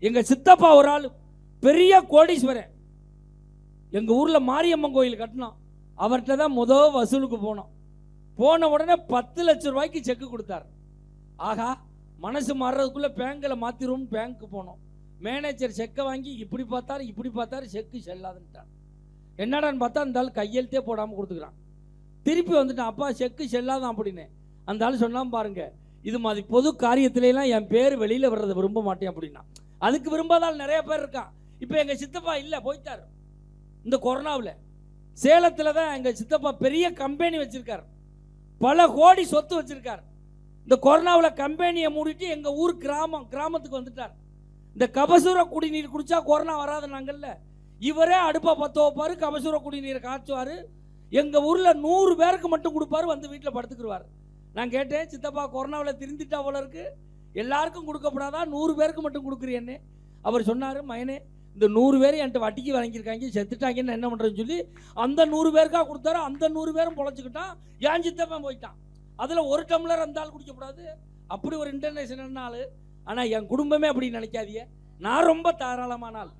எங்க சித்தப்பா ஒரு ஆள் பெரிய கோடீஸ்வரன் எங்க ஊர்ல மாரியம்மன் கோயில் கட்டினோம் அவர்கிட்ட தான் முத வசூலுக்கு போனோம் போன உடனே பத்து லட்சம் ரூபாய்க்கு செக்கு கொடுத்தாரு ஆகா மனசு மாறுறதுக்குள்ள பேங்கில் மாத்திரும் பேங்க்கு போனோம் மேனேஜர் செக்கை வாங்கி இப்படி பார்த்தாரு இப்படி பார்த்தாரு செக்கு செல்லாதுன்ட்டார் என்னடான்னு பார்த்தா அந்த ஆள் கையெழுத்தே போடாமல் கொடுத்துக்கிறான் திருப்பி வந்துட்டான் அப்பா செக்கு செல்லாதான் அப்படின்னு அந்த ஆள் சொன்னான் பாருங்க இது மாதிரி பொது காரியத்திலலாம் என் பேர் வெளியில் வர்றதை விரும்ப மாட்டேன் அப்படின்னா அதுக்கு விரும்பாத ஆள் நிறைய பேர் இருக்கான் இப்போ எங்கள் சித்தப்பா இல்லை போயிட்டார் இந்த கொரோனாவில் சேலத்தில் தான் எங்கள் சித்தப்பா பெரிய கம்பெனி வச்சிருக்கார் பல கோடி சொத்து வச்சிருக்கார் இந்த கொரோனாவில் கம்பெனியை மூடிட்டு எங்கள் ஊர் கிராமம் கிராமத்துக்கு வந்துட்டார் இந்த கபசூர குடிநீர் குடிச்சா கொரோனா வராது நாங்கள்ல இவரே அடுப்பை பற்ற வைப்பார் கபசூர குடிநீரை காய்ச்சுவார் எங்கள் ஊரில் நூறு பேருக்கு மட்டும் கொடுப்பாரு வந்து வீட்டில் படுத்துக்கிடுவார் நான் கேட்டேன் சித்தப்பா கொரோனாவில் திருந்திட்டா போல இருக்கு எல்லாருக்கும் கொடுக்கப்படாதா நூறு பேருக்கு மட்டும் கொடுக்குறியன்னு அவர் சொன்னார் மயனே இந்த நூறு பேர் என்கிட்ட வட்டிக்கு வாங்கியிருக்காங்க செத்துட்டாங்கன்னு என்ன பண்ணுறேன்னு சொல்லி அந்த நூறு பேருக்காக கொடுத்தாரு அந்த நூறு பேரும் பொழைச்சிக்கிட்டான் ஏன் சித்தப்பன் போயிட்டான் அதில் ஒரு டம்ளர் அந்த ஆள் குடிக்கக்கூடாது அப்படி ஒரு இன்டர்நேஷனல் ஆள் ஆனால் என் குடும்பமே அப்படி நினைக்காதீங்க நான் ரொம்ப தாராளமான ஆள்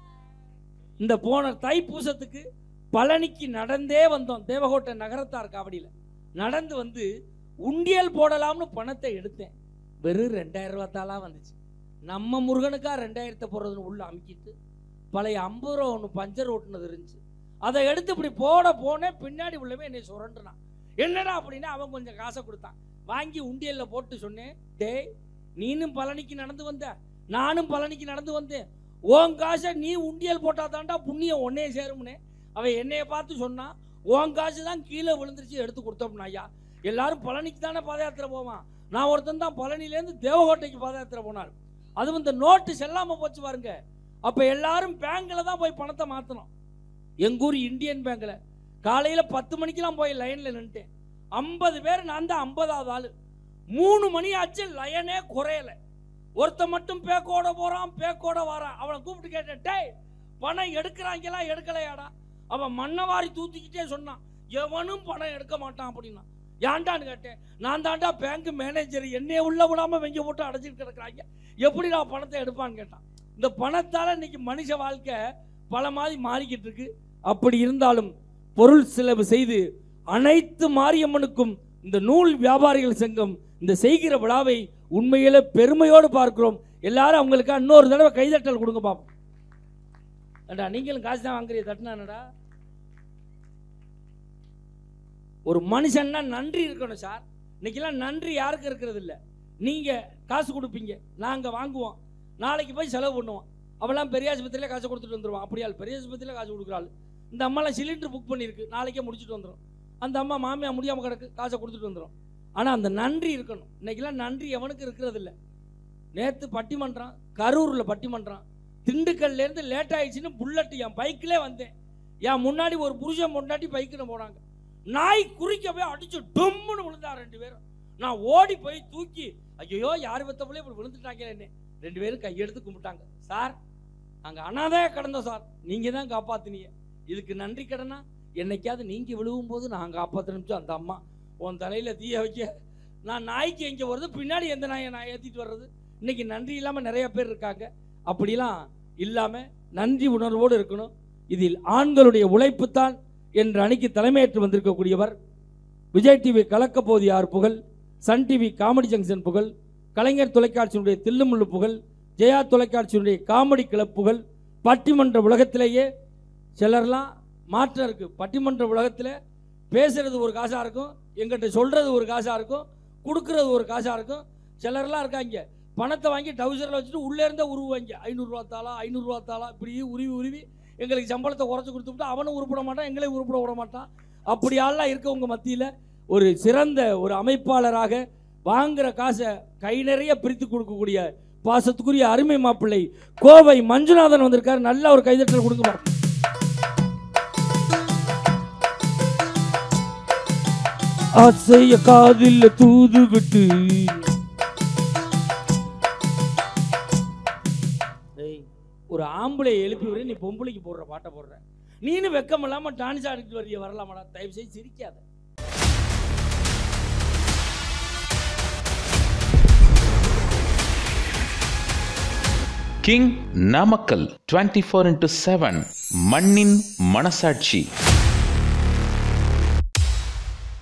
இந்த போன தைப்பூசத்துக்கு பழனிக்கு நடந்தே வந்தோம் தேவகோட்டை நகரத்தார் காவடியில் நடந்து வந்து உண்டியல் போடலாம்னு பணத்தை எடுத்தேன் வெறும் ரெண்டாயிரம் ரூபாத்தாலாம் வந்துச்சு நம்ம முருகனுக்கா ரெண்டாயிரத்தை போடுறதுன்னு உள்ள அமுக்கிட்டு பழைய ஐம்பது ரூபா ஒன்று பஞ்சர் ஓட்டுனது இருந்துச்சு அதை எடுத்து இப்படி போட போனேன் பின்னாடி உள்ளவே என்னை சுரண்டுனான் என்னடா அப்படின்னா அவன் கொஞ்சம் காசை கொடுத்தான் வாங்கி உண்டியல்ல போட்டு சொன்னேன் டேய் நீனும் பழனிக்கு நடந்து வந்த நானும் பழனிக்கு நடந்து வந்தேன் உன் காசை நீ உண்டியல் போட்டா தாண்டா புண்ணியம் ஒன்னே சேரும்னே அவன் என்னைய பார்த்து சொன்னான் உன் காசு தான் கீழே விழுந்துருச்சு எடுத்து கொடுத்தோம்னா ஐயா எல்லாரும் பழனிக்கு தானே பாத யாத்திரை போவான் நான் ஒருத்தன் தான் பழனிலேருந்து தேவகோட்டைக்கு பாத யாத்திரை போனார் அதுவும் இந்த நோட்டு செல்லாம போச்சு பாருங்க அப்ப எல்லாரும் பேங்க்ல தான் போய் பணத்தை மாத்தணும் எங்க ஊர் இந்தியன் பேங்க்ல காலையில பத்து மணிக்கெல்லாம் போய் லைன்ல நின்ட்டேன் ஐம்பது பேர் நான் தான் ஐம்பதாவது ஆளு மூணு மணி ஆச்சு லைனே குறையல ஒருத்தன் மட்டும் பேக்கோட போறான் பேக்கோட வரான் அவனை கூப்பிட்டு கேட்டேன் டேய் பணம் எடுக்கிறாங்கலாம் எடுக்கலையாடா அவன் மண்ணை வாரி தூத்திக்கிட்டே சொன்னான் எவனும் பணம் எடுக்க மாட்டான் அப்படின்னா ஏன்டான்னு கேட்டேன் நான் தாண்டா பேங்க் மேனேஜர் என்னைய உள்ள விடாம வெங்க போட்டு அடைச்சிட்டு கிடக்குறாங்க எப்படி நான் பணத்தை எடுப்பான்னு கேட்டான் இந்த பணத்தால இன்னைக்கு மனுஷ வாழ்க்கை பல மாதிரி மாறிக்கிட்டு இருக்கு அப்படி இருந்தாலும் பொருள் செலவு செய்து அனைத்து மாரியம்மனுக்கும் இந்த நூல் வியாபாரிகள் சங்கம் இந்த செய்கிற விழாவை உண்மையில பெருமையோடு பார்க்கிறோம் எல்லாரும் அவங்களுக்கா இன்னொரு தடவை கைதட்டல் கொடுங்க பாப்போம் ஏண்டா நீங்களும் காசு தான் வாங்குறீங்க தட்டினானடா ஒரு மனுஷன்னா நன்றி இருக்கணும் சார் இன்னைக்கெல்லாம் நன்றி யாருக்கும் இருக்கிறது இல்லை நீங்கள் காசு கொடுப்பீங்க நாங்கள் வாங்குவோம் நாளைக்கு போய் செலவு பண்ணுவோம் அவெல்லாம் பெரிய ஆஸ்பத்திரியில் காசு கொடுத்துட்டு வந்துடுவான் அப்படியா பெரிய ஆஸ்பத்திரியில் காசு கொடுக்குறாள் இந்த அம்மாலாம் சிலிண்டர் புக் பண்ணியிருக்கு நாளைக்கே முடிச்சுட்டு வந்துடும் அந்த அம்மா மாமியா முடியாமல் கிடக்கு காசை கொடுத்துட்டு வந்துடும் ஆனால் அந்த நன்றி இருக்கணும் இன்னைக்கெல்லாம் நன்றி எவனுக்கு இருக்கிறது இல்லை நேற்று பட்டிமன்றம் கரூரில் பட்டிமன்றம் திண்டுக்கல்லேருந்து லேட் ஆயிடுச்சுன்னு புல்லட் என் பைக்கிலே வந்தேன் என் முன்னாடி ஒரு புருஷன் முன்னாடி பைக்கில் போனாங்க நாய் குறிக்க போய் அடிச்சு டொம்முன்னு விழுந்தா ரெண்டு பேரும் நான் ஓடி போய் தூக்கி ஐயோ யார் வெத்தப்பலே இப்படி விழுந்துட்டாங்களே ரெண்டு பேரும் கையெடுத்து கும்பிட்டாங்க சார் நாங்கள் அனாதையா கிடந்தோம் சார் நீங்கள் தான் காப்பாத்துனீங்க இதுக்கு நன்றி கடனா என்னைக்காவது நீங்கள் விழுவும் போது நான் காப்பாற்றணுச்சு அந்த அம்மா உன் தலையில் தீய வைக்க நான் நாய்க்கு எங்கே வருது பின்னாடி எந்த நாயை நான் ஏற்றிட்டு வர்றது இன்னைக்கு நன்றி இல்லாமல் நிறைய பேர் இருக்காங்க அப்படிலாம் இல்லாமல் நன்றி உணர்வோடு இருக்கணும் இதில் ஆண்களுடைய உழைப்புத்தான் என்ற அணிக்கு தலைமையேற்று வந்திருக்கக்கூடியவர் விஜய் டிவி கலக்கப்போது யார் புகழ் சன் டிவி காமெடி ஜங்ஷன் புகழ் கலைஞர் தொலைக்காட்சியினுடைய தில்லுமுள்ளு புகழ் ஜெயா தொலைக்காட்சியினுடைய காமெடி கிளப் புகழ் பட்டிமன்ற உலகத்திலேயே சிலர்லாம் மாற்றம் இருக்கு பட்டிமன்ற உலகத்தில் பேசுறது ஒரு காசாக இருக்கும் எங்கிட்ட சொல்றது ஒரு காசாக இருக்கும் கொடுக்கறது ஒரு காசாக இருக்கும் சிலர்லாம் இருக்காங்க பணத்தை வாங்கி டவுசரில் வச்சுட்டு உள்ளே இருந்தே உருவாங்க ஐநூறுரூவா தாளா ஐநூறுரூவா தாளா இப்படி உருவி உருவி எங்களுக்கு சம்பளத்தை குறைச்சி கொடுத்துட்டு அவனும் உருப்பிட மாட்டான் எங்களையும் உருப்பிட விட மாட்டான் அப்படி ஆள்லாம் இருக்கவங்க மத்தியில் ஒரு சிறந்த ஒரு அமைப்பாளராக வாங்குற காசை கை நிறைய பிரித்து கொடுக்கக்கூடிய பாசத்துக்குரிய அருமை மாப்பிள்ளை கோவை மஞ்சுநாதன் வந்திருக்காரு நல்ல ஒரு கைதட்டல் கொடுங்க பாப்போம். ஆசைய காதில் தூது விட்டு டேய், ஒரு ஆம்பளை எழுப்பி விட நீ பொம்பளைக்கு போடுற பாட்டை போடுற நீனு வெக்கம் இல்லாம டான்ஸ் ஆடிட்டு வரிய வரலாமாடா தயவு செய்து சிரிக்காத king Namakkal twenty four into seven மண்ணின் மனசாட்சி